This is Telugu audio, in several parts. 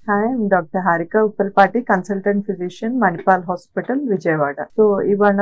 hi I'm doctor Harika Uppalapati consultant physician Manipal hospital Vijayawada so ఇవాళ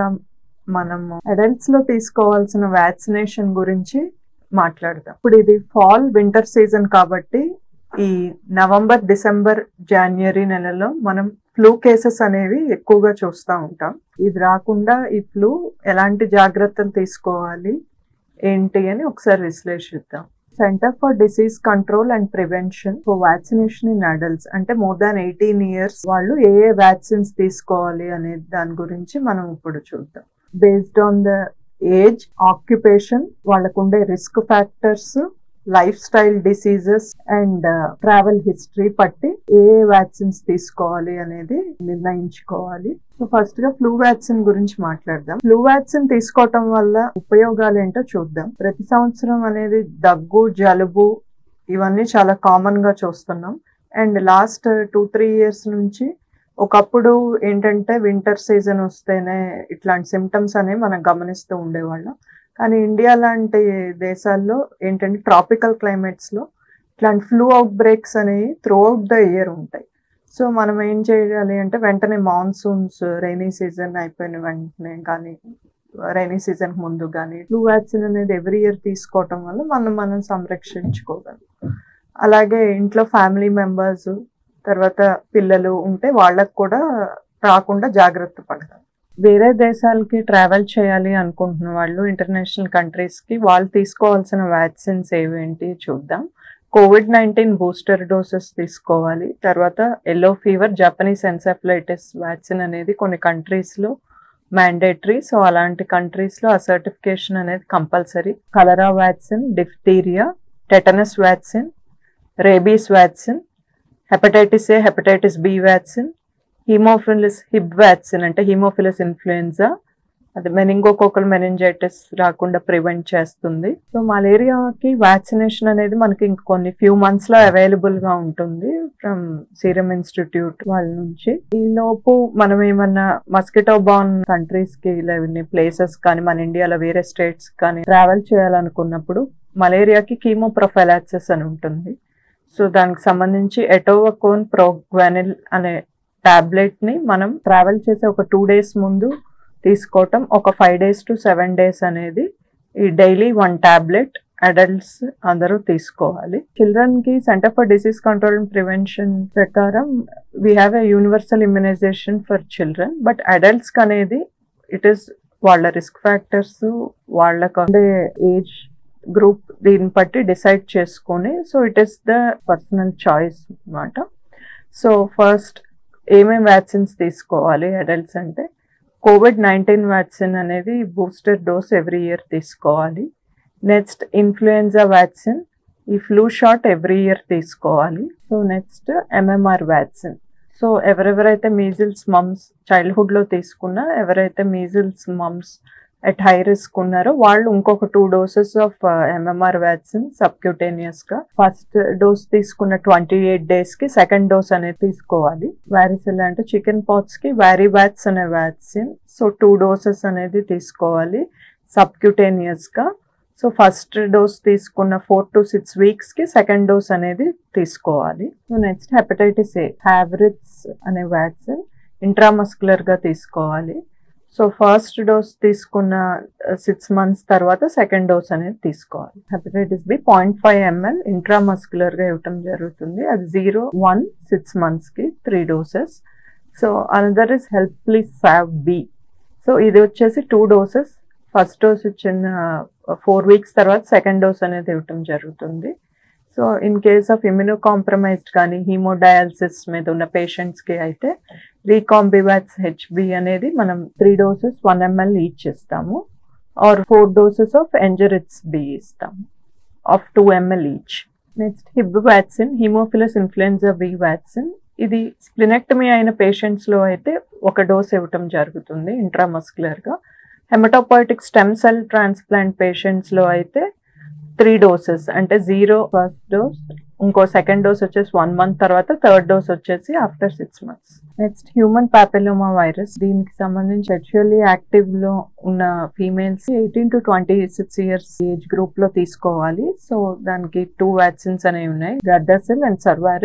మనము అడల్ట్స్ లో తీసుకోవాల్సిన వ్యాక్సినేషన్ గురించి మాట్లాడదాం ఇప్పుడు ఇది ఫాల్ వింటర్ సీజన్ కాబట్టి ఈ నవంబర్ డిసెంబర్ జనవరి నెలలో మనం ఫ్లూ కేసెస్ అనేవి ఎక్కువగా చూస్తూ ఉంటాం ఇది రాకుండా ఈ ఫ్లూ ఎలాంటి జాగ్రత్తలు తీసుకోవాలి ఏంటి అని ఒకసారి విశ్లేషిద్దాం centre for disease control and prevention for vaccination in adults అంటే మోర్ దాన్ ఎయిటీన్ ఇయర్స్ వాళ్ళు ఏ ఏ వ్యాక్సిన్స్ తీసుకోవాలి అనే దాని గురించి మనం ఇప్పుడు చూద్దాం based on the age occupation వాళ్ళకు ఉండే risk factors lifestyle diseases and travel history పట్టి ఏ ఏ వ్యాక్సిన్స్ తీసుకోవాలి అనేది నిర్ణయించుకోవాలి సో ఫస్ట్ గా ఫ్లూ వ్యాక్సిన్ గురించి మాట్లాడదాం ఫ్లూ వ్యాక్సిన్ తీసుకోవటం వల్ల ఉపయోగాలు ఏంటో చూద్దాం ప్రతి సంవత్సరం అనేది దగ్గు జలుబు ఇవన్నీ చాలా కామన్ గా చూస్తున్నాం and last two three years నుంచి ఒకప్పుడు ఏంటంటే వింటర్ సీజన్ వస్తేనే ఇట్లాంటి సిమ్టమ్స్ అనేవి మనం గమనిస్తూ ఉండేవాళ్ళం కానీ ఇండియా లాంటి దేశాల్లో ఏంటంటే ట్రాపికల్ క్లైమేట్స్ లో ఇట్లాంటి ఫ్లూ అవుట్ బ్రేక్స్ అనేవి త్రూ అవుట్ ద ఇయర్ ఉంటాయి సో మనం ఏం చేయాలి అంటే వెంటనే మాన్సూన్స్ రైనీ సీజన్ అయిపోయిన వెంటనే కానీ రైనీ సీజన్ ముందు కానీ ఫ్లూ వ్యాక్సిన్ అనేది ఎవ్రీ ఇయర్ తీసుకోవటం వల్ల మనం మనం సంరక్షించుకోగలం అలాగే ఇంట్లో ఫ్యామిలీ మెంబర్స్ తర్వాత పిల్లలు ఉంటే వాళ్ళకు కూడా రాకుండా జాగ్రత్త పడతాం వేరే దేశాలకి ట్రావెల్ చేయాలి అనుకుంటున్న వాళ్ళు ఇంటర్నేషనల్ కంట్రీస్ కి వాళ్ళు తీసుకోవాల్సిన వ్యాక్సిన్స్ ఏవేంటి చూద్దాం కోవిడ్ నైన్టీన్ బూస్టర్ డోసెస్ తీసుకోవాలి తర్వాత yellow fever Japanese encephalitis vaccine అనేది కొన్ని కంట్రీస్ లో మ్యాండేటరీ సో అలాంటి కంట్రీస్ లో ఆ సర్టిఫికేషన్ అనేది compulsory cholera vaccine diphtheria tetanus vaccine rabies vaccine hepatitis A hepatitis B vaccine haemophilus Hib vaccine అంటే హీమోఫిలిస్ ఇన్ఫ్లుయెన్జా అది మెనింగోకోకల్ మెనింజైటిస్ రాకుండా ప్రివెంట్ చేస్తుంది సో మలేరియాకి వ్యాక్సినేషన్ అనేది మనకి ఇంక కొన్ని ఫ్యూ మంత్స్ లో అవైలబుల్ గా ఉంటుంది ఫ్రమ్ సీరం ఇన్స్టిట్యూట్ వాళ్ళ నుంచి ఈ లోపు మనం ఏమన్నా మస్కిటో బాన్ కంట్రీస్ కి లేవన్నీ ప్లేసెస్ కానీ మన ఇండియాలో వేరే స్టేట్స్ కానీ ట్రావెల్ చేయాలనుకున్నప్పుడు మలేరియాకి కీమో ప్రొఫైలాక్సిస్ అని ఉంటుంది సో దానికి సంబంధించి ఎటోవకోన్ ప్రోగ్వానిల్ అనే టాబ్లెట్ ని మనం ట్రావెల్ చేసే ఒక టూ డేస్ ముందు తీసుకోవటం ఒక five days to seven days అనేది ఈ డైలీ వన్ టాబ్లెట్ అడల్ట్స్ అందరూ తీసుకోవాలి చిల్డ్రన్ కి centre for disease control and prevention ప్రకారం we have a universal immunisation for children but adults అనేది ఇట్ ఈస్ వాళ్ళ రిస్క్ ఫ్యాక్టర్స్ వాళ్ళకు ఉండే ఏజ్ గ్రూప్ దీన్ని బట్టి డిసైడ్ చేసుకొని so it is the personal choice అనమాట సో ఫస్ట్ ఏమేమి వ్యాక్సిన్స్ తీసుకోవాలి అడల్ట్స్ అంటే కోవిడ్ నైన్టీన్ వ్యాక్సిన్ అనేది బూస్టర్ డోస్ ఎవ్రీ ఇయర్ తీసుకోవాలి నెక్స్ట్ ఇన్ఫ్లుయెన్జా వ్యాక్సిన్ ఈ ఫ్లూ షాట్ ఎవ్రీ ఇయర్ తీసుకోవాలి so next MMR vaccine so ఎవరెవరైతే మీజిల్స్ మమ్స్ చైల్డ్హుడ్లో తీసుకున్నా ఎవరైతే measles mumps at high risk ఉన్నారో వాళ్ళు ఇంకొక two doses of MMR vaccine subcutaneous గా ఫస్ట్ డోస్ తీసుకున్న ట్వంటీ ఎయిట్ డేస్ కి సెకండ్ డోస్ అనేది తీసుకోవాలి వ్యారిసిల్ అంటే చికెన్ పాక్స్ కి వ్యారీ వ్యాక్స్ అనే వ్యాక్సిన్ సో టూ డోసెస్ అనేది తీసుకోవాలి సబ్క్యూటేనియస్ గా సో ఫస్ట్ డోస్ తీసుకున్న ఫోర్ టు సిక్స్ వీక్స్ కి సెకండ్ డోస్ అనేది తీసుకోవాలి so next hepatitis A Havrix అనే వ్యాక్సిన్ ఇంట్రామస్కులర్ గా తీసుకోవాలి సో ఫస్ట్ డోస్ తీసుకున్న సిక్స్ మంత్స్ తర్వాత సెకండ్ డోస్ అనేది తీసుకోవాలి hepatitis B point five ML intramuscular గా ఇవ్వటం జరుగుతుంది అది జీరో వన్ సిక్స్ మంత్స్ కి three doses so another is Heplisav B so ఇది వచ్చేసి టూ డోసెస్ ఫస్ట్ డోస్ ఇచ్చిన ఫోర్ వీక్స్ తర్వాత సెకండ్ డోస్ అనేది ఇవ్వటం జరుగుతుంది so in case of immunocompromised కానీ హీమోడయాలసిస్ మీద ఉన్న పేషెంట్స్కి అయితే రీకాంబివాక్స్ హెచ్బి అనేది మనం three doses one ML each ఇస్తాము or four doses of Engerix B ఇస్తాము of two ML each next Hib vaccine haemophilus influenza B vaccine ఇది స్ప్లినెక్టమీ అయిన పేషెంట్స్లో అయితే ఒక డోస్ ఇవ్వటం జరుగుతుంది ఇంట్రామస్కులర్గా హెమటోపాయిటిక్ స్టెమ్ సెల్ ట్రాన్స్ప్లాంట్ పేషెంట్స్లో అయితే త్రీ డోసెస్ అంటే జీరో ఫస్ట్ డోస్ ఇంకో సెకండ్ డోస్ వచ్చేసి వన్ మంత్ తర్వాత థర్డ్ డోస్ వచ్చేసి after six months next human papilloma virus దీనికి సంబంధించి సెక్షువల్లీ యాక్టివ్ లో ఉన్న females eighteen to twenty six years age group లో తీసుకోవాలి సో దానికి టూ వ్యాక్సిన్స్ అనేవి ఉన్నాయి Gardasil and Cervarix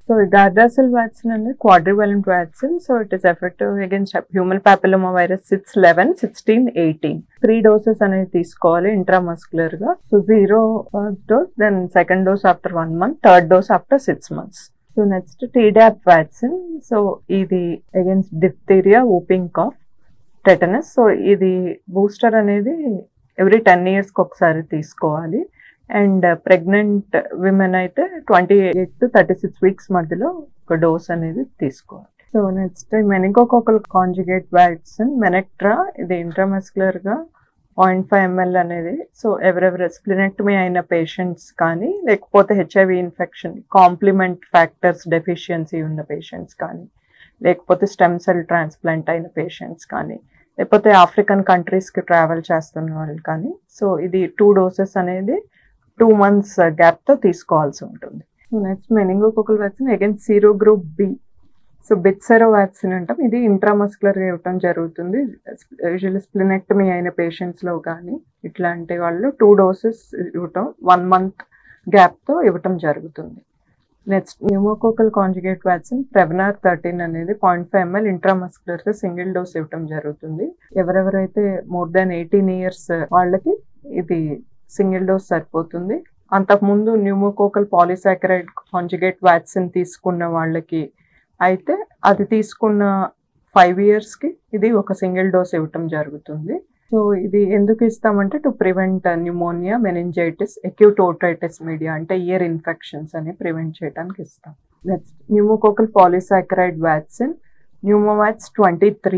so Gardasil vaccine అనేది quadrivalent vaccine so it is effective against human papilloma virus six eleven sixteen eighteen three doses అనేది తీసుకోవాలి ఇంట్రామస్కులర్ గా so zero first dose then second dose after one month third dose after six months so next Tdap vaccine so ఇది against diphtheria whooping cough tetanus so ఇది బూస్టర్ అనేది ఎవ్రీ టెన్ ఇయర్స్కి ఒకసారి తీసుకోవాలి అండ్ ప్రెగ్నెంట్ విమెన్ అయితే twenty eight to thirty six weeks మధ్యలో ఒక డోస్ అనేది తీసుకోవాలి so next meningococcal conjugate vaccine Menactra ఇది ఇంట్రామస్కులర్ గా పాయింట్ ఫైవ్ ఎంఎల్ అనేది సో ఎవరెవరు స్ప్లినెక్టమీ అయిన పేషెంట్స్ కానీ లేకపోతే HIV infection complement factors deficiency ఉన్న పేషెంట్స్ కానీ లేకపోతే స్టెమ్ సెల్ ట్రాన్స్ప్లాంట్ అయిన పేషెంట్స్ కానీ లేకపోతే ఆఫ్రికన్ కంట్రీస్కి ట్రావెల్ చేస్తున్న వాళ్ళు కానీ సో ఇది టూ డోసెస్ అనేది టూ మంత్స్ గ్యాప్తో తీసుకోవాల్సి ఉంటుంది so next meningococcal vaccine again sero group B so Bexsero vaccine అంటాం ఇది ఇంట్రామస్కులర్ ఇవ్వటం జరుగుతుంది యూజువల్లీ స్ప్లినెక్టమీ అయిన పేషెంట్స్లో కానీ ఇట్లాంటి వాళ్ళు టూ డోసెస్ ఇవ్వటం వన్ మంత్ గ్యాప్తో ఇవ్వటం జరుగుతుంది next pneumococcal conjugate vaccine Prevnar thirteen అనేది పాయింట్ ఫైవ్ ఎంఎల్ ఇంట్రామస్కులర్గా సింగిల్ డోస్ ఇవ్వటం జరుగుతుంది ఎవరెవరైతే మోర్ దాన్ ఎయిటీన్ ఇయర్స్ వాళ్ళకి ఇది సింగిల్ డోస్ సరిపోతుంది అంతకుముందు న్యూమోకోకల్ పాలిసాకరైడ్ కాంజుగేట్ వ్యాక్సిన్ తీసుకున్న వాళ్ళకి అయితే అది తీసుకున్న ఫైవ్ ఇయర్స్కి ఇది ఒక సింగిల్ డోస్ ఇవ్వటం జరుగుతుంది సో ఇది ఎందుకు ఇస్తామంటే to prevent pneumonia meningitis acute otitis media అంటే ఇయర్ ఇన్ఫెక్షన్స్ అని ప్రివెంట్ చేయడానికి ఇస్తాం next pneumococcal polysaccharide vaccine Pneumovax twenty three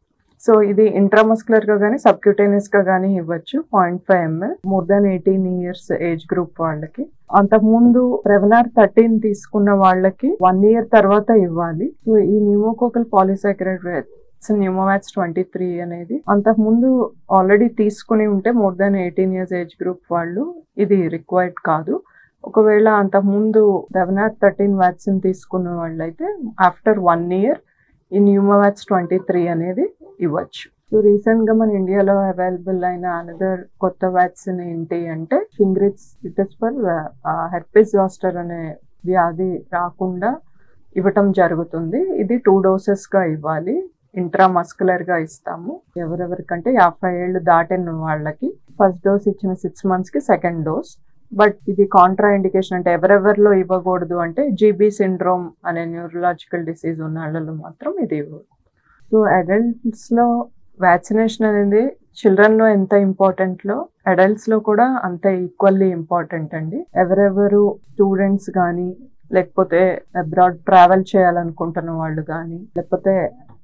so ఇది ఇంట్రామస్కులర్ గా కానీ సబ్క్యూటేనియస్ గా కానీ ఇవ్వచ్చు point five ML more than eighteen years age group వాళ్ళకి అంతకుముందు రెవెనార్ థర్టీన్ తీసుకున్న వాళ్ళకి వన్ ఇయర్ తర్వాత ఇవ్వాలి సో ఈ pneumococcal polysaccharide Pneumovax twenty three అనేది అంతకుముందు ఆల్రెడీ తీసుకుని ఉంటే more than eighteen years age group వాళ్ళు ఇది రిక్వైర్డ్ కాదు ఒకవేళ అంతకుముందు రెవెనార్ థర్టీన్ వ్యాక్సిన్ తీసుకున్న వాళ్ళైతే ఆఫ్టర్ వన్ ఇయర్ ఈ న్యూమోవాక్స్ ట్వంటీ త్రీ అనేది ఇవ్వచ్చు సో రీసెంట్ గా మన ఇండియాలో అవైలబుల్ అయిన అనదర్ కొత్త వ్యాక్సిన్ ఏంటి అంటే Shingrix it is for herpes zoster అనే వ్యాధి రాకుండా ఇవ్వటం జరుగుతుంది ఇది టూ డోసెస్ గా ఇవ్వాలి ఇంట్రామస్కులర్ గా ఇస్తాము ఎవరెవరికంటే యాభై ఏళ్ళు దాటిన వాళ్ళకి ఫస్ట్ డోస్ ఇచ్చిన సిక్స్ మంత్స్ కి సెకండ్ డోస్ బట్ ఇది కాంట్రా ఇండికేషన్ అంటే ఎవరెవరిలో ఇవ్వకూడదు అంటే జీబీ సిండ్రోమ్ అనే న్యూరలాజికల్ డిసీజ్ ఉన్న వాళ్ళలో మాత్రం ఇది ఇవ్వదు సో అడల్ట్స్ లో వ్యాక్సినేషన్ అనేది చిల్డ్రన్ లో ఎంత ఇంపార్టెంట్ లో అడల్ట్స్ లో కూడా అంత ఈక్వల్లీ ఇంపార్టెంట్ అండి ఎవరెవరు స్టూడెంట్స్ కానీ లేకపోతే అబ్రాడ్ ట్రావెల్ చేయాలనుకుంటున్న వాళ్ళు కానీ లేకపోతే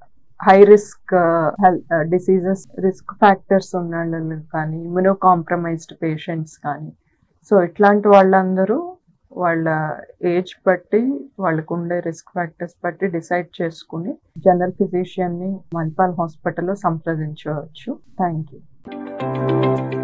high risk health diseases risk factors ఉన్న వాళ్ళు కానీ ఇమ్యూనో కాంప్రమైజ్డ్ పేషెంట్స్ కానీ సో ఇట్లాంటి వాళ్ళందరూ వాళ్ళ ఏజ్ బట్టి వాళ్ళకు ఉండే రిస్క్ ఫ్యాక్టర్స్ బట్టి డిసైడ్ చేసుకుని జనరల్ ఫిజిషియన్ని మణిపాల్ హాస్పిటల్లో సంప్రదించవచ్చు థ్యాంక్ యూ